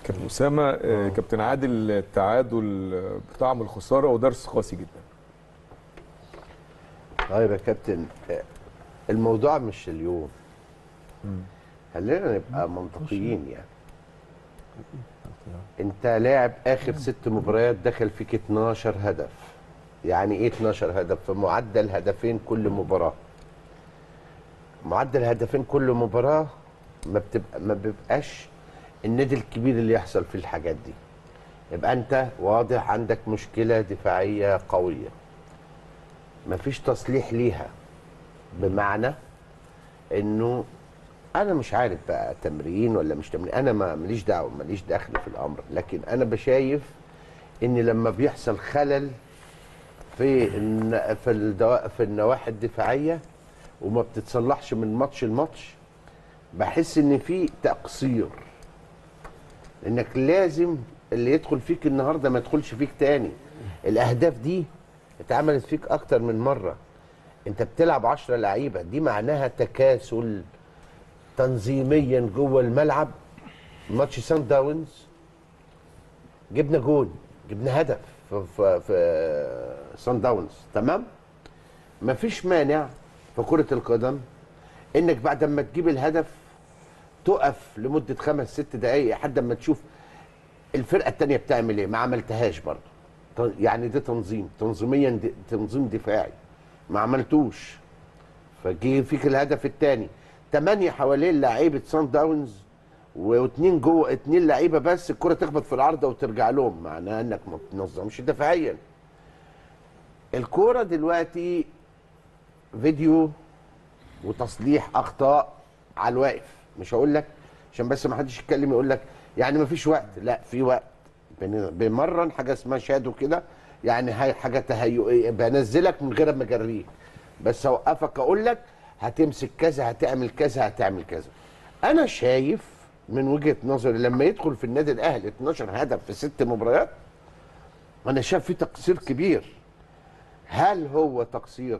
كابتن اسامه آه، كابتن عادل التعادل آه، بطعم الخساره ودرس قاسي جدا طيب يا كابتن آه، الموضوع مش اليوم خلينا نبقى منطقيين يعني انت لاعب اخر ست مباريات دخل فيك 12 هدف يعني ايه 12 هدف في معدل هدفين كل مباراه معدل هدفين كل مباراه ما بتبقى ما بيبقاش النادي الكبير اللي يحصل فيه الحاجات دي يبقى انت واضح عندك مشكله دفاعيه قويه مفيش تصليح ليها بمعنى انه انا مش عارف بقى تمرين ولا مش تمرين انا ما ماليش دعوه ماليش دخل في الامر لكن انا بشايف ان لما بيحصل خلل في الن- في الدوا- في النواحي الدفاعيه وما بتتصلحش من ماتش لماتش بحس ان في تقصير انك لازم اللي يدخل فيك النهارده ما يدخلش فيك تاني الاهداف دي اتعملت فيك اكتر من مره انت بتلعب 10 لعيبه دي معناها تكاسل تنظيميا جوه الملعب ماتش سان داونز جبنا جون جبنا هدف في في, في سان داونز تمام مفيش مانع في كره القدم انك بعد ما تجيب الهدف تقف لمده خمس ست دقائق لحد ما تشوف الفرقه الثانيه بتعمل ايه ما عملتهاش برضه ط- يعني ده تنظيم تنظيميا د- تنظيم دفاعي ما عملتوش فجه فيك الهدف الثاني ثمانية حوالين لعيبة سان داونز واثنين جوه اثنين لعيبة بس الكرة تخبط في العارضة وترجع لهم معناها انك ما بتنظمش دفاعيا الكرة دلوقتي فيديو وتصليح اخطاء على الواقف مش هقول لك عشان بس ما حدش يتكلم يقول لك يعني ما فيش وقت لا في وقت بن- بمرن حاجه اسمها شادو كده يعني هاي حاجه تهيئيه بنزلك من غير ما اجريك بس اوقفك اقول لك هتمسك كذا هتعمل كذا هتعمل كذا انا شايف من وجهه نظري لما يدخل في النادي الاهلي 12 هدف في ست مباريات انا شايف في تقصير كبير هل هو تقصير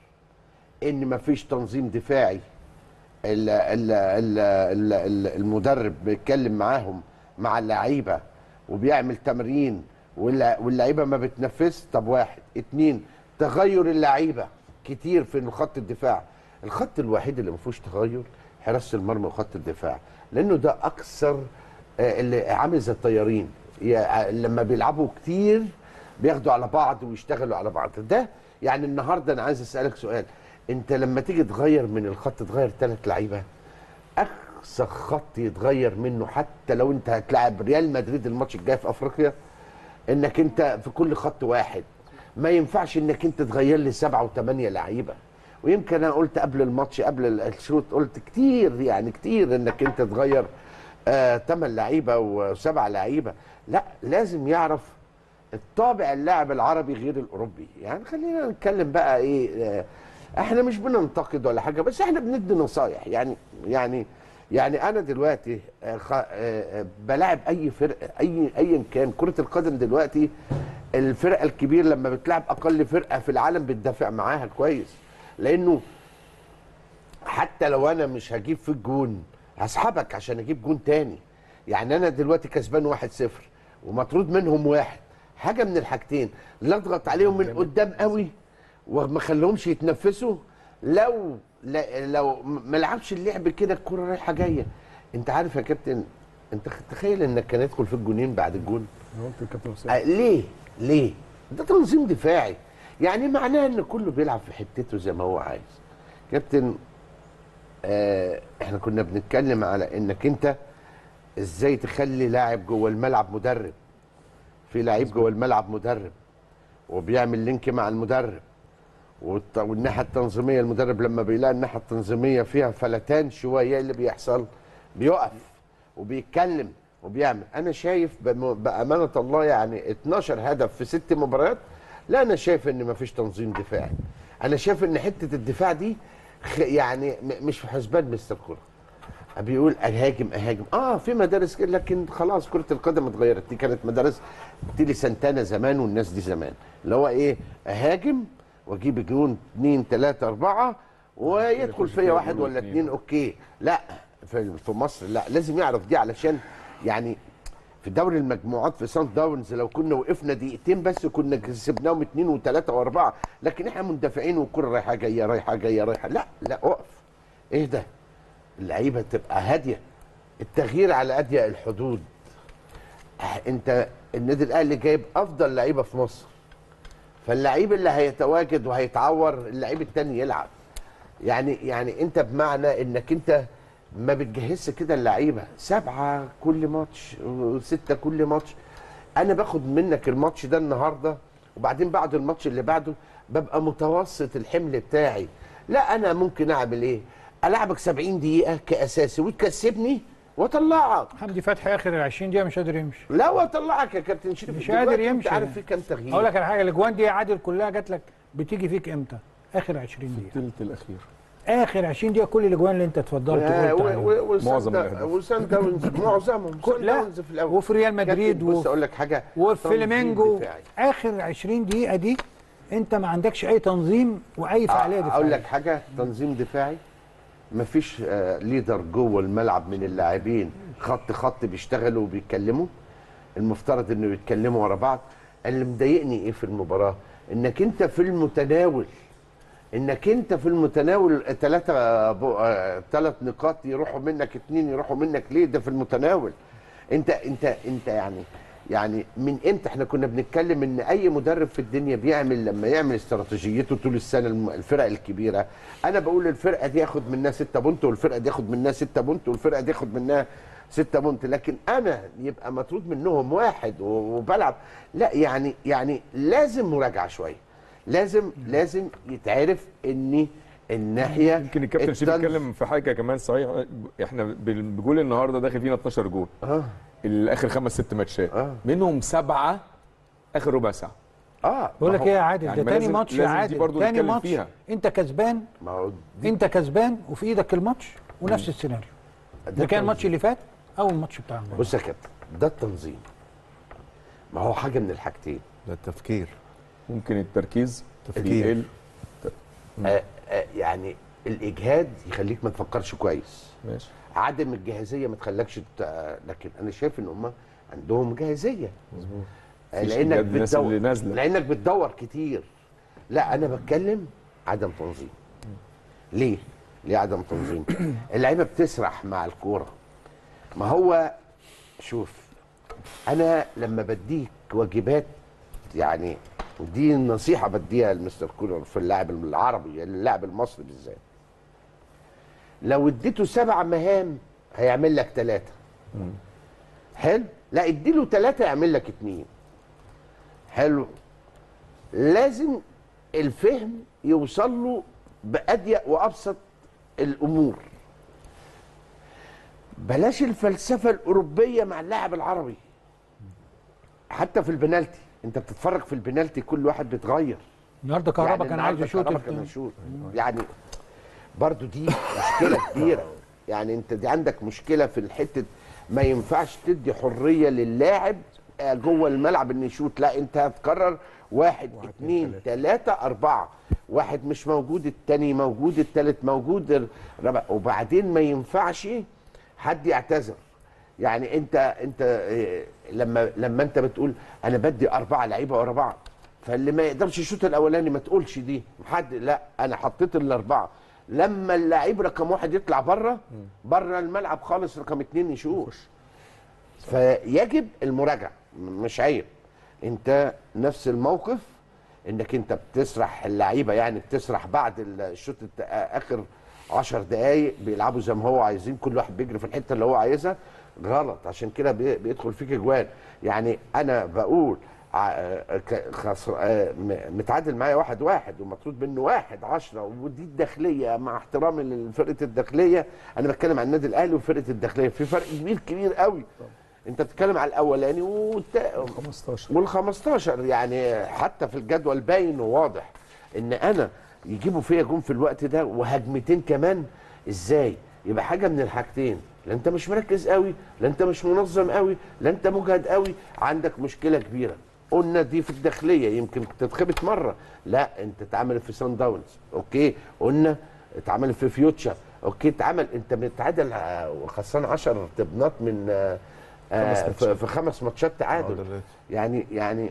ان مفيش تنظيم دفاعي ال ال ال ال ال المدرب بيتكلم معاهم مع اللعيبه وبيعمل تمرين واللع- واللعيبه ما بتنفذش طب واحد اتنين تغير اللعيبه كتير في خط الدفاع الخط الوحيد اللي ما فيهوش تغير حراسه المرمى وخط الدفاع لانه ده اكثر آه، اللي عامل زي الطيارين يا- لما بيلعبوا كتير بياخدوا على بعض ويشتغلوا على بعض ده يعني النهارده انا عايز اسالك سؤال انت لما تيجي تغير من الخط تغير ثلاث لعيبه اقصى خط يتغير منه حتى لو انت هتلاعب ريال مدريد الماتش الجاي في افريقيا انك انت في كل خط واحد ما ينفعش انك انت تغير لي سبعه وثمانيه لعيبه ويمكن انا قلت قبل الماتش قبل الشوط قلت كتير يعني كتير انك انت تغير آه ثمان لعيبه وسبع لعيبه لا لازم يعرف الطابع اللاعب العربي غير الاوروبي يعني خلينا نتكلم بقى ايه آه، احنا مش بننتقد ولا حاجه بس احنا بندي نصايح يعني يعني يعني انا دلوقتي آه، خ- آه، آه، بلاعب اي فرقه اي ايا كان كره القدم دلوقتي الفرقه الكبير لما بتلعب اقل فرقه في العالم بتدافع معاها كويس لانه حتى لو انا مش هجيب في الجون هسحبك عشان اجيب جون تاني يعني انا دلوقتي كسبان واحد صفر ومطرود منهم واحد حاجه من الحاجتين لا اضغط عليهم من قدام قوي وما خليهمش يتنفسوا لو لا لو ما لعبش اللعب كده الكره رايحه جايه انت عارف يا كابتن انت تخيل انك كان يدخل في الجونين بعد الجون انا قلت الكابتن اسامه آه، ليه؟ ليه؟ ده تنظيم دفاعي يعني معناه ان كله بيلعب في حتته زي ما هو عايز كابتن آه احنا كنا بنتكلم على انك انت ازاي تخلي لاعب جوه الملعب مدرب في لعيب جوه الملعب مدرب وبيعمل لينك مع المدرب والت- والناحيه التنظيميه المدرب لما بيلاقي الناحيه التنظيميه فيها فلتان شويه إيه اللي بيحصل بيقف وبيتكلم وبيعمل انا شايف بم- بامانه الله يعني 12 هدف في ست مباريات لا انا شايف ان مفيش تنظيم دفاعي انا شايف ان حته الدفاع دي خ- يعني م- مش في حسبان مستر كوره بيقول اهاجم اهاجم اه في مدارس كده لكن خلاص كره القدم اتغيرت دي كانت مدارس تيلي سانتانا زمان والناس دي زمان اللي هو ايه اهاجم واجيب جنون اثنين ثلاثه اربعه ويدخل فيا واحد ولا اثنين اوكي لا في في مصر لا لازم يعرف دي علشان يعني في دوري المجموعات في سان داونز لو كنا وقفنا دقيقتين بس كنا كسبناهم اثنين وثلاثه واربعه لكن احنا مندفعين والكره رايحه جايه رايحه جايه رايحه لا لا اقف ايه ده اللعيبه تبقى هاديه التغيير على اضيق الحدود آه، انت النادي الاهلي جايب افضل لعيبه في مصر فاللعيب اللي هيتواجد وهيتعور اللعيب التاني يلعب يعني يعني انت بمعنى انك انت ما بتجهزش كده اللعيبه سبعه كل ماتش وسته كل ماتش انا باخد منك الماتش ده النهارده وبعدين بعد الماتش اللي بعده ببقى متوسط الحمل بتاعي لا انا ممكن اعمل ايه العبك 70 دقيقه كاساسي وتكسبني واطلعك حمدي فتحي اخر ال 20 دقيقه مش قادر يمشي لا واطلعك يا كابتن شريف مش دلوقتي قادر انت يمشي. عارف في كام تغيير اقول لك على حاجه الاجوان دي يا عادل كلها جات لك بتيجي فيك امتى؟ اخر 20 دقيقه الثلث الاخير اخر 20 دقيقه كل الاجوان اللي انت اتفضلت آه، قلت و- عليها. و- وسان معظم دا- الأهداف. وسان داونز معظمهم كل- سان لا، داونز في الاول وفي ريال مدريد كابتن، بص و- اقول لك حاجه وفلامينجو تنظيم دفاعي. اخر 20 دقيقه دي انت ما عندكش اي تنظيم واي فعاليه دفاعيه اقول لك حاجه تنظيم دفاعي مفيش آه، ليدر جوه الملعب من اللاعبين خط خط بيشتغلوا وبيتكلموا المفترض انه يتكلموا ورا بعض اللي مضايقني ايه في المباراه انك انت في المتناول انك انت في المتناول ثلاثة ثلاث نقاط يروحوا منك اتنين يروحوا منك ليه ده في المتناول انت انت انت يعني يعني من امتى احنا كنا بنتكلم ان اي مدرب في الدنيا بيعمل لما يعمل استراتيجيته طول السنه الم- الفرق الكبيره انا بقول الفرقه دي ياخد منها 6 بونت والفرقه دي ياخد منها 6 بونت والفرقه دي ياخد منها 6 بونت لكن انا يبقى مطرود منهم واحد و- وبلعب لا يعني يعني لازم مراجعه شويه لازم لازم يتعرف ان الناحيه يمكن الكابتن شريف التنظ- اتكلم في حاجه كمان صحيح احنا بال- بجول النهارده داخل فينا 12 جول اه الاخر خمس ست ماتشات آه. منهم سبعه اخر ربع ساعه اه بقول ما لك هو- ايه يا عادل يعني ده ما تاني لازم- ماتش يا لازم دي عادل برضو تاني نتكلم ماتش فيها. انت كسبان ما هو دي انت كسبان وفي ايدك الماتش ونفس السيناريو ده كان الماتش اللي فات او الماتش بتاع امبارح بص يا كابتن ده التنظيم ما هو حاجه من الحاجتين ده التفكير ممكن التركيز تفكير. يقل آه آه يعني الاجهاد يخليك ما تفكرش كويس ماشي عدم الجاهزيه ما تخلكش ت... لكن انا شايف ان هم عندهم جاهزيه مظبوط آه، مفيش لانك إجهاد الناس بتدور اللي نازلة. لانك بتدور كتير لا انا بتكلم عدم تنظيم ليه ليه عدم تنظيم اللعيبه بتسرح مع الكوره ما هو شوف انا لما بديك واجبات يعني دي نصيحه بديها لمستر كولر في اللاعب العربي اللاعب المصري بالذات لو اديته سبع مهام هيعمل لك ثلاثه حلو لا اديله ثلاثه يعمل لك اتنين حلو لازم الفهم يوصل له باضيق وابسط الامور بلاش الفلسفه الاوروبيه مع اللاعب العربي حتى في البنالتي انت بتتفرج في البنالتي كل واحد بيتغير النهارده كهربا كان عايز النهاردة يشوط كهربا كان يشوط يعني برضو دي مشكله كبيره يعني انت دي عندك مشكله في الحته ما ينفعش تدي حريه للاعب آه، جوه الملعب انه يشوط لا انت هتكرر واحد, واحد اتنين تلاته اربعه واحد مش موجود التاني موجود التالت موجود الرابع وبعدين ما ينفعش حد يعتذر يعني انت انت آه، لما لما انت بتقول انا بدي اربعه لعيبه ورا بعض فاللي ما يقدرش يشوط الاولاني ما تقولش دي حد لا انا حطيت الاربعه لما اللعيب رقم واحد يطلع بره بره الملعب خالص رقم اتنين يشوط فيجب المراجعه مش عيب انت نفس الموقف انك انت بتسرح اللعيبه يعني بتسرح بعد الشوط الت- اخر عشر دقايق بيلعبوا زي ما هو عايزين كل واحد بيجري في الحته اللي هو عايزها غلط عشان كده بي- بيدخل فيك اجوان يعني انا بقول ع- ك- خسر- آه، م- متعادل معايا واحد واحد ومطرود منه واحد عشرة ودي الداخليه مع احترامي لفرقه الداخليه انا بتكلم عن النادي الاهلي وفرقه الداخليه في فرق كبير كبير قوي انت بتتكلم على الاولاني والت... 15 وال 15 يعني حتى في الجدول باين وواضح ان انا يجيبوا فيا جون في الوقت ده وهجمتين كمان ازاي يبقى حاجه من الحاجتين لا انت مش مركز قوي لا انت مش منظم قوي لا انت مجهد قوي عندك مشكله كبيره قلنا دي في الداخليه يمكن تتخبط مره لا انت اتعملت في سان داونز اوكي قلنا اتعملت في فيوتشر اوكي اتعمل انت متعادل آه، وخسران 10 تبنات من آه، آه خمس في, في خمس ماتشات تعادل تعادلات. يعني يعني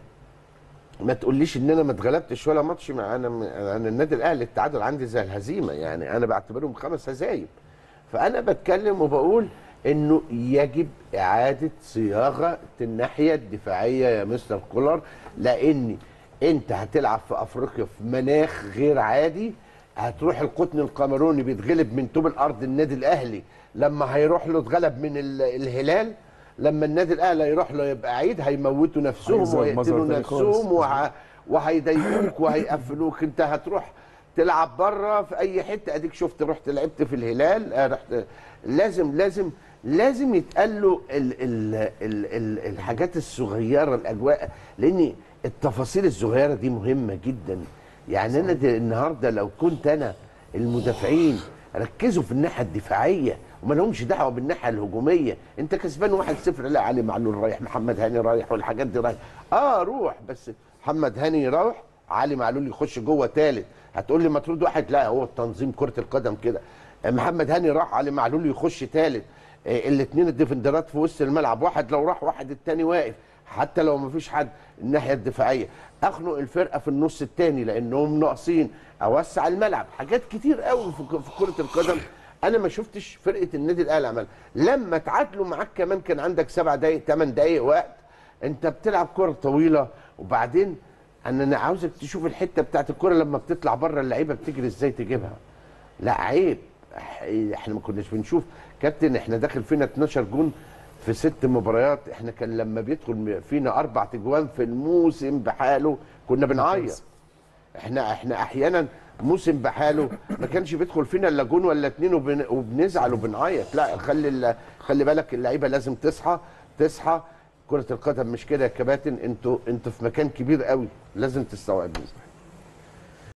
ما تقوليش ان انا ما اتغلبتش ولا ماتش مع انا انا النادي الاهلي التعادل عندي زي الهزيمه يعني انا بعتبرهم خمس هزايم فانا بتكلم وبقول انه يجب اعاده صياغه الناحيه الدفاعيه يا مستر كولر لان انت هتلعب في افريقيا في مناخ غير عادي هتروح القطن القمروني بيتغلب من طوب الارض النادي الاهلي لما هيروح له اتغلب من ال- الهلال لما النادي الاهلي يروح له يبقى عيد هيموتوا نفسهم هيظهر ويقتلوا مظهر تاني خالص. نفسهم وه... وهيضايقوك وهيقفلوك انت هتروح تلعب بره في اي حته اديك شفت رحت لعبت في الهلال آه، رحت لازم لازم لازم يتقال له ال... ال... ال... ال... الحاجات الصغيره الاجواء لان التفاصيل الصغيره دي مهمه جدا يعني انا دي النهارده لو كنت انا المدافعين ركزوا في الناحيه الدفاعيه وما لهمش دعوه بالناحيه الهجوميه انت كسبان 1-0 لا علي معلول رايح محمد هاني رايح والحاجات دي رايح اه روح بس محمد هاني رايح علي معلول يخش جوه ثالث هتقول لي مطرود واحد لا هو التنظيم كره القدم كده محمد هاني راح علي معلول يخش ثالث الاثنين الديفندرات في وسط الملعب واحد لو راح واحد الثاني واقف حتى لو ما فيش حد الناحيه الدفاعيه اخنق الفرقه في النص الثاني لانهم ناقصين اوسع الملعب حاجات كتير قوي في في كره القدم انا ما شفتش فرقه النادي الاهلي عملها لما تعادلوا معاك كمان كان عندك سبع دقائق ثمان دقائق وقت انت بتلعب كره طويله وبعدين انا أنا عاوزك تشوف الحته بتاعت الكره لما بتطلع بره اللعيبه بتجري ازاي تجيبها لا عيب إح- احنا ما كناش بنشوف كابتن احنا داخل فينا 12 جون في ست مباريات احنا كان لما بيدخل فينا اربع تجوان في الموسم بحاله كنا بنعيط احنا احنا احيانا موسم بحاله ما كانش بيدخل فينا الا جون ولا اتنين وبن وبنزعل وبنعيط لا خلي ال- خلي بالك اللعيبه لازم تصحى تصحى كره القدم مش كده يا كباتن انتوا انتوا في مكان كبير قوي لازم تستوعبوه